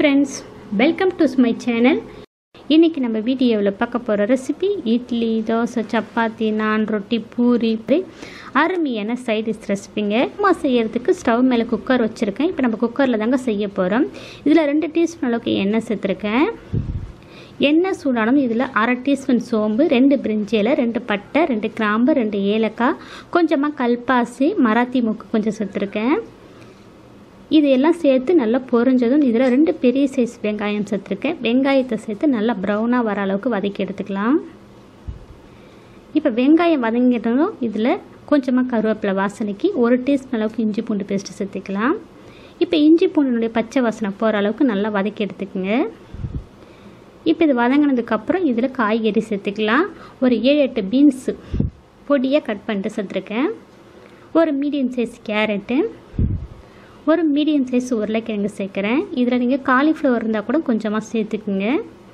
friends welcome to my channel இன்றைக்கி நம்ம வீடியோவில் பார்க்க போகிற ரெசிபி இட்லி தோசை சப்பாத்தி நான் ரொட்டி பூரி இப்படி அருமையான சைட் டிஷ் ரெசிபிங்க உப்புமா செய்யறதுக்கு ஸ்டவ் மேலே குக்கர் வச்சுருக்கேன் இப்போ நம்ம குக்கரில் தாங்க செய்ய போகிறோம் இதில் ரெண்டு டீஸ்பூன் அளவுக்கு எண்ணெய் சேர்த்துருக்கேன் எண்ணெய் சூடானதும் இதில் அரை டீஸ்பூன் சோம்பு ரெண்டு பிரிஞ்சியில் ரெண்டு பட்டை ரெண்டு கிராம்பு ரெண்டு ஏலக்காய் கொஞ்சமாக கல்பாசி மராத்தி மூக்கு கொஞ்சம் சேர்த்துருக்கேன் இது எல்லாம் சேர்த்து நல்லா பொரிஞ்சதும் இதில் ரெண்டு பெரிய சைஸ் வெங்காயம் சேர்த்துருக்கேன் வெங்காயத்தை சேர்த்து நல்லா ப்ரௌனாக வர அளவுக்கு வதக்கி எடுத்துக்கலாம் இப்போ வெங்காயம் வதங்கிட்டதும் இதில் கொஞ்சமாக கருவேப்பிலை வாசனைக்கு ஒரு டீஸ்பூன் அளவுக்கு இஞ்சி பூண்டு பேஸ்ட்டு சேர்த்துக்கலாம் இப்போ இஞ்சி பூண்டினுடைய பச்சை வாசனை போகிற அளவுக்கு நல்லா வதக்கி எடுத்துக்கோங்க இப்போ இது வதங்கினதுக்கப்புறம் இதில் காய்கறி சேர்த்துக்கலாம் ஒரு ஏழு எட்டு பீன்ஸு பொடியாக கட் பண்ணிட்டு சேர்த்துருக்கேன் ஒரு மீடியம் சைஸ் கேரட்டு ஒரு மீடியம் சைஸ் உருளைக்கிழங்கு சேர்க்குறேன் இதில் நீங்கள் காலிஃப்ளவர் இருந்தால் கூட கொஞ்சமாக சேர்த்துக்குங்க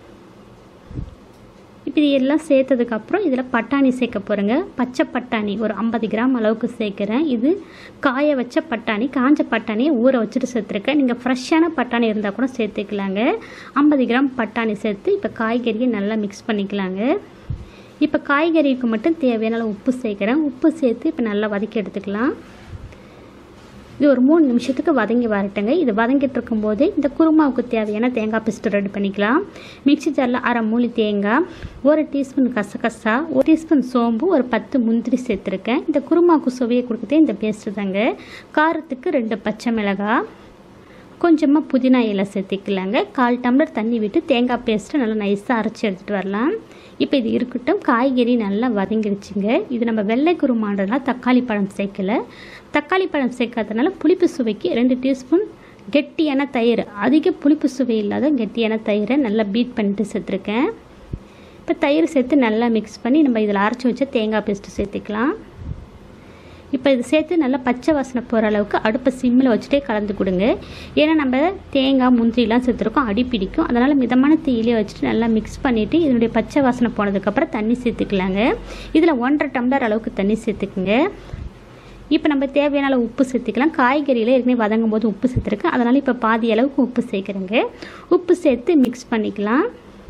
இப்போ இது எல்லாம் சேர்த்ததுக்கப்புறம் இதில் பட்டாணி சேர்க்க போகிறேங்க பச்சை பட்டாணி ஒரு ஐம்பது கிராம் அளவுக்கு சேர்க்குறேன் இது காய வச்ச பட்டாணி காஞ்ச பட்டாணியை ஊற வச்சுட்டு சேர்த்துருக்கேன் நீங்கள் ஃப்ரெஷ்ஷான பட்டாணி இருந்தால் கூட சேர்த்துக்கலாங்க ஐம்பது கிராம் பட்டாணி சேர்த்து இப்போ காய்கறியை நல்லா மிக்ஸ் பண்ணிக்கலாங்க இப்போ காய்கறிக்கு மட்டும் தேவையான அளவு உப்பு சேர்க்குறேன் உப்பு சேர்த்து இப்போ நல்லா வதக்கி எடுத்துக்கலாம் இது ஒரு மூணு நிமிஷத்துக்கு வதங்கி வரட்டுங்க இது வதங்கிட்டு இருக்கும்போது இந்த குருமாவுக்கு தேவையான தேங்காய் பேஸ்ட்டு ரெடி பண்ணிக்கலாம் மிக்சி ஜாரில் அரை மூலி தேங்காய் ஒரு டீஸ்பூன் கசகசா ஒரு டீஸ்பூன் சோம்பு ஒரு பத்து முந்திரி சேர்த்துருக்கேன் இந்த குருமாவுக்கு சுவையை கொடுக்குறதே இந்த பேஸ்ட்டு தாங்க காரத்துக்கு ரெண்டு பச்சை மிளகாய் கொஞ்சமாக புதினா இலை சேர்த்திக்கலாங்க கால் டம்ளர் தண்ணி விட்டு தேங்காய் பேஸ்ட்டு நல்லா நைஸாக அரைச்சி எடுத்துகிட்டு வரலாம் இப்போ இது இருக்கட்டும் காய்கறி நல்லா வதங்கிடுச்சுங்க இது நம்ம வெள்ளை குருமான்றதுனால தக்காளி பழம் சேர்க்கல தக்காளி பழம் சேர்க்காதனால புளிப்பு சுவைக்கு ரெண்டு டீஸ்பூன் கெட்டியான தயிர் அதிக புளிப்பு சுவை இல்லாத கெட்டியான தயிரை நல்லா பீட் பண்ணிட்டு சேர்த்துருக்கேன் இப்போ தயிர் சேர்த்து நல்லா மிக்ஸ் பண்ணி நம்ம இதில் அரைச்சி வச்ச தேங்காய் பேஸ்ட்டு சேர்த்துக்கலாம் இப்போ இது சேர்த்து நல்லா பச்சை வாசனை போகிற அளவுக்கு அடுப்பை சிம்மில் வச்சுட்டே கலந்து கொடுங்க ஏன்னா நம்ம தேங்காய் முந்திரிலாம் சேர்த்துருக்கோம் அடி பிடிக்கும் அதனால் மிதமான தீயிலே வச்சுட்டு நல்லா மிக்ஸ் பண்ணிவிட்டு இதனுடைய பச்சை வாசனை போனதுக்கப்புறம் தண்ணி சேர்த்துக்கலாங்க இதில் ஒன்றரை டம்ளர் அளவுக்கு தண்ணி சேர்த்துக்குங்க இப்போ நம்ம தேவையான அளவு உப்பு சேர்த்துக்கலாம் காய்கறியில் ஏற்கனவே வதங்கும் போது உப்பு சேர்த்துருக்கேன் அதனால் இப்போ பாதி அளவுக்கு உப்பு சேர்க்குறேங்க உப்பு சேர்த்து மிக்ஸ் பண்ணிக்கலாம்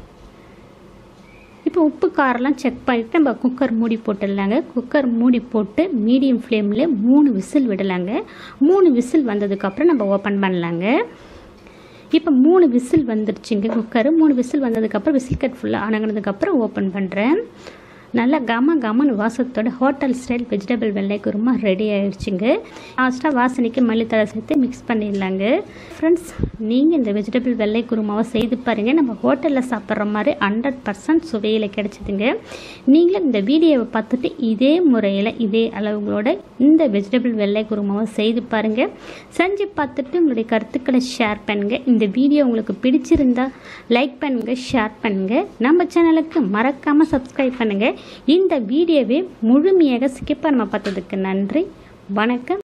இப்போ உப்பு காரெல்லாம் செக் பண்ணிவிட்டு நம்ம குக்கர் மூடி போட்டுடலாங்க குக்கர் மூடி போட்டு மீடியம் ஃப்ளேமில் மூணு விசில் விடலாங்க மூணு விசில் வந்ததுக்கப்புறம் நம்ம ஓப்பன் பண்ணலாங்க இப்போ மூணு விசில் வந்துடுச்சுங்க குக்கரு மூணு விசில் வந்ததுக்கப்புறம் விசில் கட் ஃபுல்லாக அணங்கினதுக்கப்புறம் ஓப்பன் பண்ணுறேன் நல்லா கம கமன் வாசத்தோட ஹோட்டல் ஸ்டைல் வெஜிடபிள் வெள்ளை குருமா ரெடி ஆயிடுச்சுங்க லாஸ்ட்டாக வாசனைக்கு மல்லித்தழை சேர்த்து மிக்ஸ் பண்ணிடலாங்க ஃப்ரெண்ட்ஸ் நீங்கள் இந்த வெஜிடபிள் வெள்ளை குருமாவை செய்து பாருங்கள் நம்ம ஹோட்டலில் சாப்பிட்ற மாதிரி ஹண்ட்ரட் பர்சன்ட் சுவையில் கிடச்சிதுங்க நீங்களும் இந்த வீடியோவை பார்த்துட்டு இதே முறையில் இதே அளவுகளோட இந்த வெஜிடபிள் வெள்ளை குருமாவை செய்து பாருங்கள் செஞ்சு பார்த்துட்டு உங்களுடைய கருத்துக்களை ஷேர் பண்ணுங்கள் இந்த வீடியோ உங்களுக்கு பிடிச்சிருந்தா லைக் பண்ணுங்கள் ஷேர் பண்ணுங்கள் நம்ம சேனலுக்கு மறக்காமல் சப்ஸ்கிரைப் பண்ணுங்கள் இந்த வீடியோவை முழுமையாக ஸ்கிப் பண்ணாமல் பார்த்ததுக்கு நன்றி வணக்கம்